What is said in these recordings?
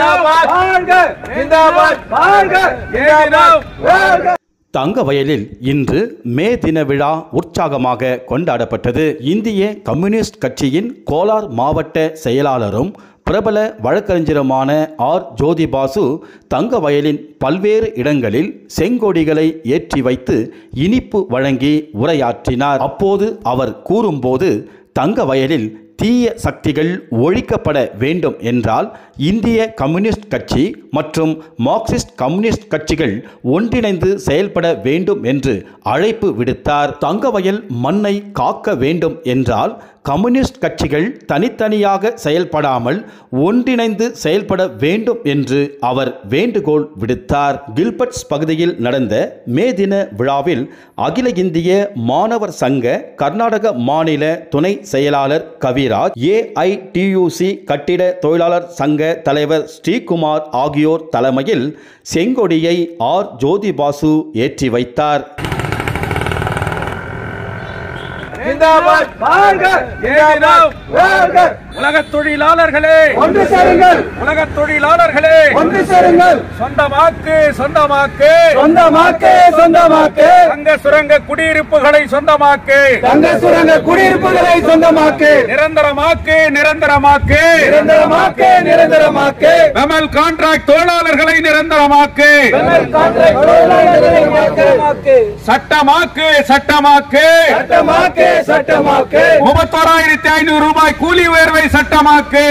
ஜிந்தாபாத் வாழ்க ஜிந்தாபாத் வாழ்க ஜிந்தாபாத் வாழ்க தங்க வயலில் இன்று மே தின விழா உற்சாகமாக கொண்டாடப்பட்டது இந்திய கம்யூனிஸ்ட் கட்சியின் கோலார் மாவட்ட செயலாளரும் பிரபல வழக்கறிஞருமான ஆர் ஜோதிபாசு தங்க வயலின் பல்வேறு இடங்களில் செங்கொடிகளை ஏற்றி வைத்து இனிப்பு வழங்கி உரையாற்றினார் அப்போது அவர் கூறும்போது தங்க வயலில் தீய சக்திகள் ஒழிக்கப்பட வேண்டும் என்றால் இந்திய கம்யூனிஸ்ட் கட்சி மற்றும் மார்க்சிஸ்ட் கம்யூனிஸ்ட் கட்சிகள் ஒன்றிணைந்து செயல்பட வேண்டும் என்று அழைப்பு விடுத்தார் தங்கவயல் மண்ணை காக்க வேண்டும் என்றால் கம்யூனிஸ்ட் கட்சிகள் தனித்தனியாக செயல்படாமல் ஒன்றிணைந்து செயல்பட வேண்டும் என்று அவர் வேண்டுகோள் விடுத்தார் கில்பர்ட்ஸ் பகுதியில் நடந்த மே தின விழாவில் அகில இந்திய மாணவர் சங்க கர்நாடக மாநில துணை செயலாளர் கவிராஜ் ஏஐடியூசி கட்டிட தொழிலாளர் சங்க தலைவர் ஸ்ரீகுமார் ஆகியோர் தலைமையில் செங்கொடியை ஆர் ஜோதிபாசு ஏற்றி வைத்தார் ஜிந்தாபாத் வாழ்க ஜிந்தாபாத் வாழ்க உலக தொழிலாளர்களே ஒன்று சேருங்கள் உலக தொழிலாளர்களே ஒன்று சேருங்கள் சொந்தமாக்கு சொந்தமாக்கு சொந்தமாக்கு சொந்தமாக்கு தங்க சுரங்க குடியிருப்புகளை சொந்தமாக்கு தங்க சுரங்க குடியிருப்புகளை சொந்தமாக்கு நிரந்தரமாக்கு நிரந்தரமாக்கு நிரந்தரமாக்கு நிரந்தரமாக்கு பெமல் கான்ட்ராக்ட் தொழிலாளர்களை நிரந்தரமாக்கு சட்டமாக்கு சட்டமாக்கு சட்டமாக்கு சட்டமாக்கு முப்பத்தோராயிரத்தி ஐநூறு ரூபாய் கூலி உயர்வை சட்டமாக்கு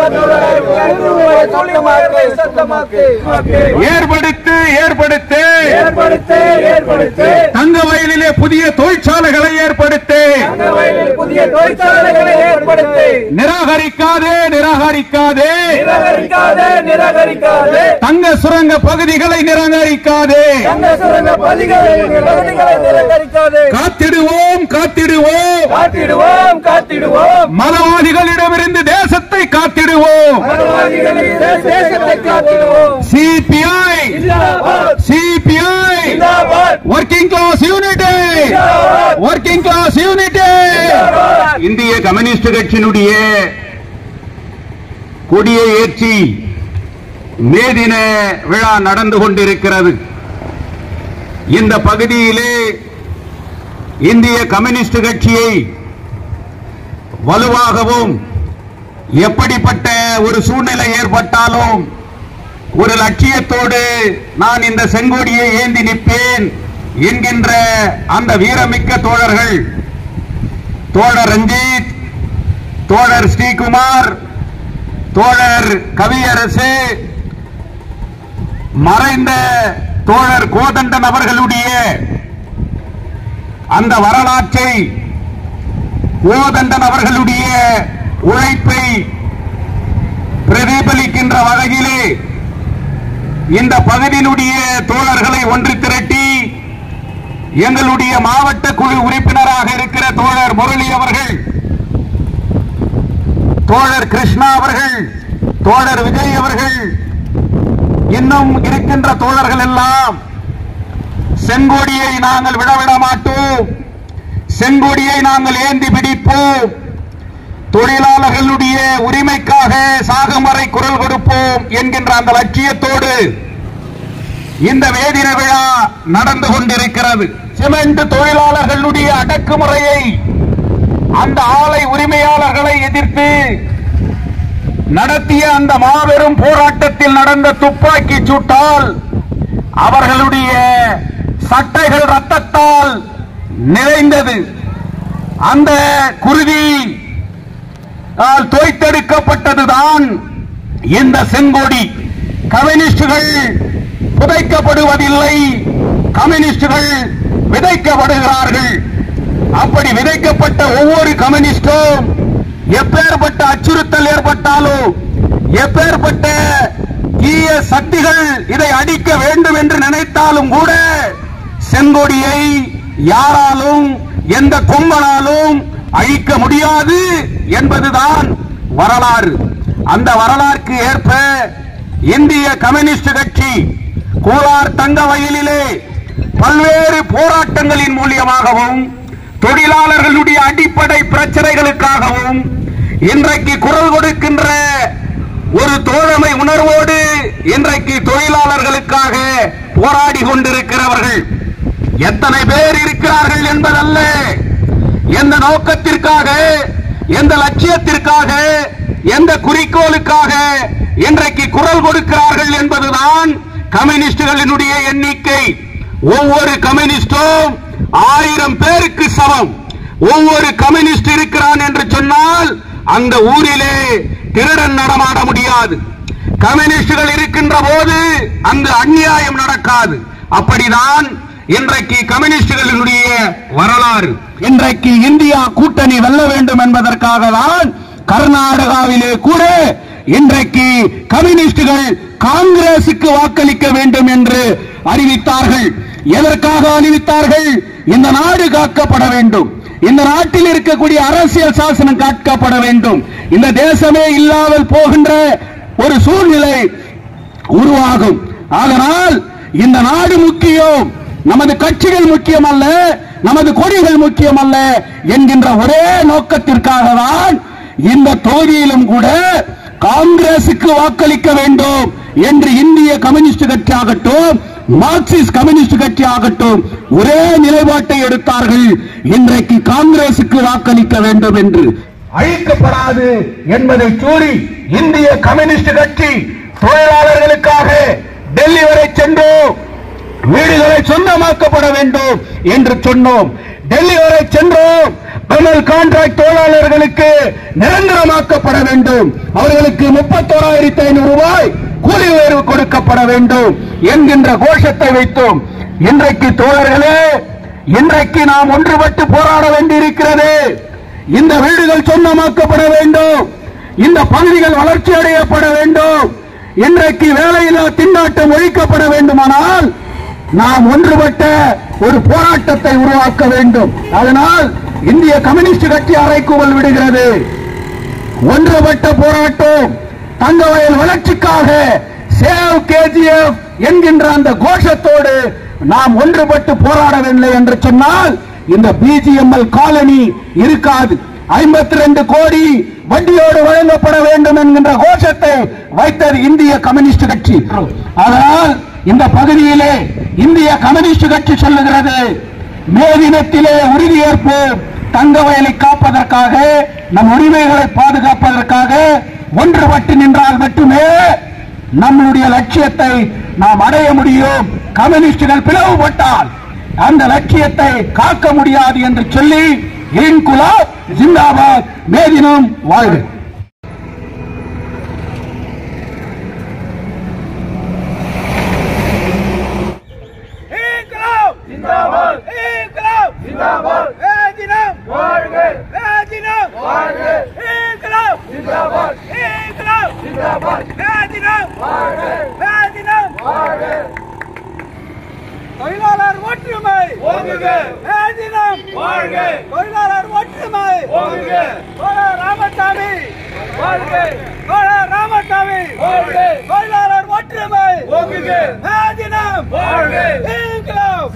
சட்டமாக்கு ஏற்படுத்து ஏற்படுத்து ஏற்படுத்து ஏற்படுத்து தங்க வயலிலே புதிய தொழிற்சாலைகளை ஏற்படுத்து தங்க வயலில் புதிய தொழிற்சாலைகளை ஏற்படுத்தி நிராகரிக்காதே நிராகரிக்காதே நிராகரிக்காதே நிராகரிக்காதே தங்க சுரங்க பகுதிகளை நிராகரிக்காதே தங்க சுரங்க பதிகளை பகுதிகளை நிராகரிக்காதே காத்திடுவோம் காத்திடுவோம் காத்திடுவோம் காத்திடுவோம் மதவாதிகளிடமிருந்து தேசத்தை காத்திடுவோம் மதவாதிகளின் தேசத்தை காத்திடுவோம் சிபிஐ ஜிந்தாபாத் சிபிஐ ஜிந்தாபாத் working class unity working class unity இந்திய கம்யூனிஸ்ட் கட்சியினுடைய கொடியை ஏற்றி மே தின விழா நடந்து கொண்டிருக்கிறது இந்த பகுதியிலே இந்திய கம்யூனிஸ்ட் கட்சியை வலுவாகவும் எப்படிப்பட்ட ஒரு சூழ்நிலை ஏற்பட்டாலும் ஒரு லட்சியத்தோடு நான் இந்த செங்கோடியை ஏந்தி நிற்பேன் என்கின்ற அந்த வீரமிக்க தோழர்கள் தோழர் ரஞ்சித் தோழர் ஸ்ரீகுமார் தோழர் கவியரசு மறைந்த தோழர் கோதண்டன் அவர்களுடைய அந்த வரலாற்றை கோதண்டன் அவர்களுடைய உழைப்பை பிரதிபலிக்கின்ற வகையிலே இந்த பகுதியினுடைய தோழர்களை ஒன்று திரட்டி எங்களுடைய மாவட்ட குழு உறுப்பினராக இருக்கிற தோழர் முரளி அவர்கள் தோழர் கிருஷ்ணா அவர்கள் தோழர் விஜய் அவர்கள் இன்னும் இருக்கின்ற தோழர்கள் எல்லாம் செங்கோடியை நாங்கள் விடவிட மாட்டோம் செங்கோடியை நாங்கள் ஏந்தி பிடிப்போம் தொழிலாளர்களுடைய உரிமைக்காக சாகும் வரை குரல் கொடுப்போம் என்கின்ற அந்த லட்சியத்தோடு இந்த வேதின விழா நடந்து கொண்டிருக்கிறது சிமெண்ட் தொழிலாளர்களுடைய அடக்குமுறையை அந்த ஆலை உரிமையாளர்களை எதிர்த்து நடத்திய அந்த மாபெரும் போராட்டத்தில் நடந்த துப்பாக்கி சூட்டால் அவர்களுடைய சட்டைகள் ரத்தத்தால் நிறைந்தது அந்த குருதி ஆல் தோய்த்தெடுக்கப்பட்டதுதான் இந்த செங்கோடி கம்யூனிஸ்டுகள் புதைக்கப்படுவதில்லை கம்யூனிஸ்டுகள் விதைக்கப்படுகிறார்கள் அப்படி விதைக்கப்பட்ட ஒவ்வொரு கம்யூனிஸ்டும் எப்பேற்பட்ட அச்சுறுத்தல் ஏற்பட்டாலோ எப்பேற்பட்ட தீய சக்திகள் இதை அடிக்க வேண்டும் என்று நினைத்தாலும் கூட செங்கொடியை யாராலும் எந்த கொம்பனாலும் அழிக்க முடியாது என்பதுதான் வரலாறு அந்த வரலாறுக்கு ஏற்ப இந்திய கம்யூனிஸ்ட் கட்சி கோலார் தங்க வயலிலே பல்வேறு போராட்டங்களின் மூலியமாகவும் தொழிலாளர்களுடைய அடிப்படை பிரச்சனைகளுக்காகவும் இன்றைக்கு குரல் கொடுக்கின்ற ஒரு தோழமை உணர்வோடு இன்றைக்கு தொழிலாளர்களுக்காக போராடி கொண்டிருக்கிறவர்கள் எத்தனை பேர் இருக்கிறார்கள் என்பதல்ல எந்த நோக்கத்திற்காக எந்த லட்சியத்திற்காக எந்த குறிக்கோளுக்காக இன்றைக்கு குரல் கொடுக்கிறார்கள் என்பதுதான் கம்யூனிஸ்டுகளினுடைய எண்ணிக்கை ஒவ்வொரு கம்யூனிஸ்டும் ஆயிரம் பேருக்கு சமம் ஒவ்வொரு கம்யூனிஸ்ட் இருக்கிறான் என்று சொன்னால் அந்த ஊரிலே திருடன் நடமாட முடியாது கம்யூனிஸ்டுகள் இருக்கின்ற போது அங்கு அநியாயம் நடக்காது அப்படிதான் இன்றைக்கு கம்யூனிஸ்டுகளினுடைய வரலாறு இன்றைக்கு இந்தியா கூட்டணி வெல்ல வேண்டும் என்பதற்காக தான் கர்நாடகாவிலே கூட இன்றைக்கு கம்யூனிஸ்டுகள் காங்கிரசுக்கு வாக்களிக்க வேண்டும் என்று அறிவித்தார்கள் எதற்காக அறிவித்தார்கள் இந்த நாடு காக்கப்பட வேண்டும் இந்த நாட்டில் இருக்கக்கூடிய அரசியல் சாசனம் காக்கப்பட வேண்டும் இந்த தேசமே இல்லாமல் போகின்ற ஒரு சூழ்நிலை உருவாகும் அதனால் இந்த நாடு முக்கியம் நமது கட்சிகள் முக்கியம் அல்ல நமது கொடிகள் முக்கியம் அல்ல என்கின்ற ஒரே நோக்கத்திற்காக தான் இந்த தொகுதியிலும் கூட காங்கிரசுக்கு வாக்களிக்க வேண்டும் என்று இந்திய கம்யூனிஸ்ட் கட்சி ஆகட்டும் மார்க்சிஸ்ட் கம்யூனிஸ்ட் கட்சி ஆகட்டும் ஒரே நிலைப்பாட்டை எடுத்தார்கள் இன்றைக்கு காங்கிரசுக்கு வாக்களிக்க வேண்டும் என்று அழிக்கப்படாது என்பதை கூறி இந்திய கம்யூனிஸ்ட் கட்சி தொழிலாளர்களுக்காக டெல்லி வரை சென்றோம் வீடுகளை சொந்தமாக்கப்பட வேண்டும் என்று சொன்னோம் டெல்லி வரை சென்றோம் கமல் கான்ட்ராக்ட் தொழிலாளர்களுக்கு நிரந்தரமாக்கப்பட வேண்டும் அவர்களுக்கு முப்பத்தோராயிரத்தி ஐநூறு ரூபாய் கூலி உயர்வு கொடுக்கப்பட வேண்டும் என்கின்ற கோஷத்தை வைத்தோம் இன்றைக்கு தோழர்களே இன்றைக்கு நாம் ஒன்றுபட்டு போராட வேண்டியிருக்கிறது இந்த வீடுகள் சொந்தமாக்கப்பட வேண்டும் இந்த பகுதிகள் வளர்ச்சி அடையப்பட வேண்டும் இன்றைக்கு வேலையில்லா திண்டாட்டம் ஒழிக்கப்பட வேண்டுமானால் நாம் ஒன்றுபட்ட ஒரு போராட்டத்தை உருவாக்க வேண்டும் அதனால் இந்திய கம்யூனிஸ்ட் கட்சி அறைக்கூவல் விடுகிறது ஒன்றுபட்ட போராட்டம் தங்கவயல் வளர்ச்சிக்காக சேவ் கேஜிஎஃப் என்கின்ற அந்த கோஷத்தோடு நாம் ஒன்றுபட்டு போராடவில்லை என்று சொன்னால் இந்த பிஜிஎம்எல் காலனி இருக்காது ஐம்பத்தி ரெண்டு கோடி வட்டியோடு வழங்கப்பட வேண்டும் என்கின்ற கோஷத்தை வைத்தது இந்திய கம்யூனிஸ்ட் கட்சி அதனால் இந்த பகுதியிலே இந்திய கம்யூனிஸ்ட் கட்சி சொல்லுகிறது மே தினத்திலே உறுதியேற்போம் தங்க வயலை காப்பதற்காக நம் உரிமைகளை பாதுகாப்பதற்காக ஒன்றுபட்டு நின்றால் மட்டுமே நம்மளுடைய லட்சியத்தை நாம் அடைய முடியும் கம்யூனிஸ்டுகள் பிளவுபட்டால் அந்த லட்சியத்தை காக்க முடியாது என்று சொல்லி இன்குலாப் ஜிந்தாபாத் மேதினம் வாழ்க இன்குலாப் ஜிந்தாபாத் இன்குலாப் ஜிந்தாபாத் வேதினம் வாழ்க வேதினம் வாழ்க இன்குலாப் ஜிந்தாபாத் இன்குலாப் ஜிந்தாபாத் வேதினம் வாழ்க வேதினம் வாழ்க தொழிலாளர் ஒற்றுமை ஓங்குக வேதினம் வாழ்க தொழிலாளர் ஒற்றுமை ஓங்குக தோழர் ராமசாமி வாழ்க தோழர் ராமசாமி வாழ்க தொழிலாளர் ஒற்றுமை ஓங்குக வேதினம் வாழ்க இன்குலாப்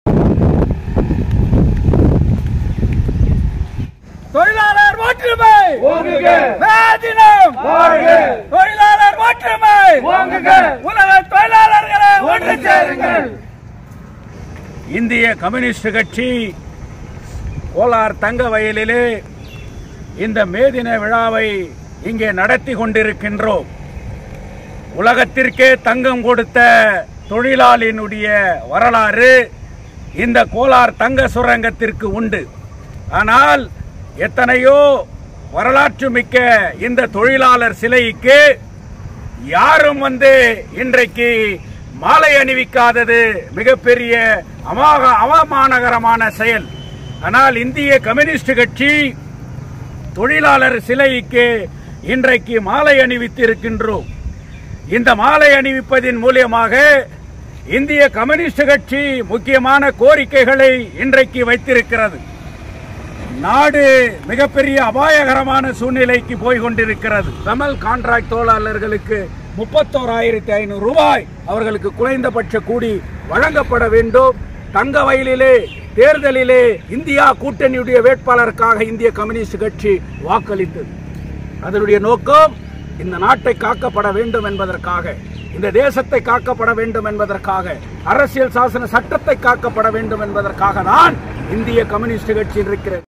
தொழிலாளர் ஒற்றுமை ஓங்குக வேதினம் வாழ்க தொழிலாளர் ஒற்றுமை ஓங்குக உலக தொழிலாளர்களை ஒன்று சேருங்கள் இந்திய கம்யூனிஸ்ட் கட்சி கோலார் தங்க வயலிலே இந்த மேதின விழாவை இங்கே நடத்தி கொண்டிருக்கின்றோம் உலகத்திற்கே தங்கம் கொடுத்த தொழிலாளியினுடைய வரலாறு இந்த கோலார் தங்க சுரங்கத்திற்கு உண்டு ஆனால் எத்தனையோ வரலாற்று மிக்க இந்த தொழிலாளர் சிலைக்கு யாரும் வந்து இன்றைக்கு மாலை அணிவிக்காதது மிகப்பெரிய அமாக அவமானகரமான செயல் ஆனால் இந்திய கம்யூனிஸ்ட் கட்சி தொழிலாளர் சிலைக்கு இன்றைக்கு மாலை அணிவித்திருக்கின்றோம் இந்த மாலை அணிவிப்பதின் மூலியமாக இந்திய கம்யூனிஸ்ட் கட்சி முக்கியமான கோரிக்கைகளை இன்றைக்கு வைத்திருக்கிறது நாடு மிகப்பெரிய அபாயகரமான சூழ்நிலைக்கு போய் கொண்டிருக்கிறது கமல் கான்ட்ராக்ட் தொழிலாளர்களுக்கு முப்பத்தோராயிரத்தி ஐநூறு ரூபாய் அவர்களுக்கு குறைந்தபட்ச கூடி வழங்கப்பட வேண்டும் தங்க வயலிலே தேர்தலிலே இந்தியா கூட்டணியுடைய வேட்பாளருக்காக இந்திய கம்யூனிஸ்ட் கட்சி வாக்களித்தது அதனுடைய நோக்கம் இந்த நாட்டை காக்கப்பட வேண்டும் என்பதற்காக இந்த தேசத்தை காக்கப்பட வேண்டும் என்பதற்காக அரசியல் சாசன சட்டத்தை காக்கப்பட வேண்டும் என்பதற்காக தான் இந்திய கம்யூனிஸ்ட் கட்சி இருக்கிறது